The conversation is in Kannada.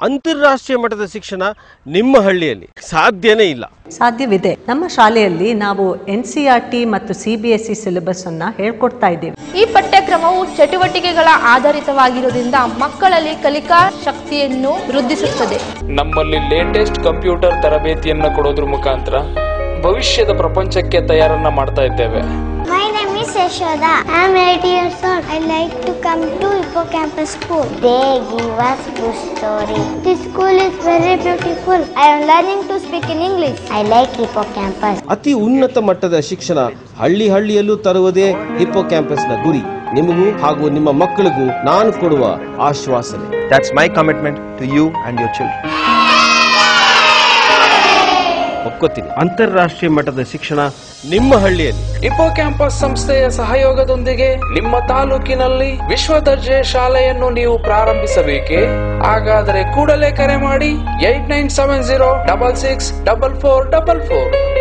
ಅಂತಾರಾಷ್ಟ್ರೀಯ ಮಟ್ಟದ ಶಿಕ್ಷಣ ನಿಮ್ಮ ಹಳ್ಳಿಯಲ್ಲಿ ಸಾಧ್ಯನೇ ಇಲ್ಲ ಸಾಧ್ಯವಿದೆ ನಮ್ಮ ಶಾಲೆಯಲ್ಲಿ ನಾವು ಎನ್ ಸಿ ಆರ್ ಟಿ ಮತ್ತು C B S E syllabus ಅನ್ನ ಹೇಳ್ಕೊಡ್ತಾ ಇದ್ದೀವಿ ಈ ಪಠ್ಯಕ್ರಮವು ಚಟುವಟಿಕೆಗಳ ಆಧಾರಿತವಾಗಿರುವುದರಿಂದ ಮಕ್ಕಳಲ್ಲಿ ಕಲಿಕಾ ಶಕ್ತಿಯನ್ನು ವೃದ್ಧಿಸುತ್ತದೆ ನಮ್ಮಲ್ಲಿ ಲೇಟೆಸ್ಟ್ ಕಂಪ್ಯೂಟರ್ ತರಬೇತಿಯನ್ನ ಕೊಡೋದ್ರ ಮುಖಾಂತರ ಭವಿಷ್ಯದ ಪ್ರಪಂಚಕ್ಕೆ ತಯಾರನ್ನ ಮಾಡ್ತಾ ಇದ್ದೇವೆ My name is Yashoda. I am 8 years old. I like to come to Hippocampus School. They give us good story. This school is very beautiful. I am learning to speak in English. I like Hippocampus. ಅತಿ ಉನ್ನತ ಮಟ್ಟದ ಶಿಕ್ಷಣ ಹಳ್ಳಿ ಹಳ್ಳಿಯಲ್ಲೂ ತರುವುದೇ ಹಿಪ್ಪೋ ಕ್ಯಾಂಪಸ್ನ ಗುರಿ ನಿಮಗೂ ಹಾಗೂ ನಿಮ್ಮ ಮಕ್ಕಳಿಗೂ ನಾನು ಕೊಡುವ ಆಶ್ವಾಸನೆ That's my commitment to you and your children. ಒಪ್ಕೋತೀನಿ ಅಂತಾರಾಷ್ಟ್ರೀಯ ಮಟ್ಟದ ಶಿಕ್ಷಣ ನಿಮ್ಮ ಹಳ್ಳಿಯಲ್ಲಿ ಇಪೋ ಕ್ಯಾಂಪಸ್ ಸಂಸ್ಥೆಯ ಸಹಯೋಗದೊಂದಿಗೆ ನಿಮ್ಮ ತಾಲೂಕಿನಲ್ಲಿ ವಿಶ್ವ ದರ್ಜೆ ಶಾಲೆಯನ್ನು ನೀವು ಪ್ರಾರಂಭಿಸಬೇಕೇ ಹಾಗಾದರೆ ಕೂಡಲೇ ಕರೆ ಮಾಡಿ eight nine seven zero double six double four double four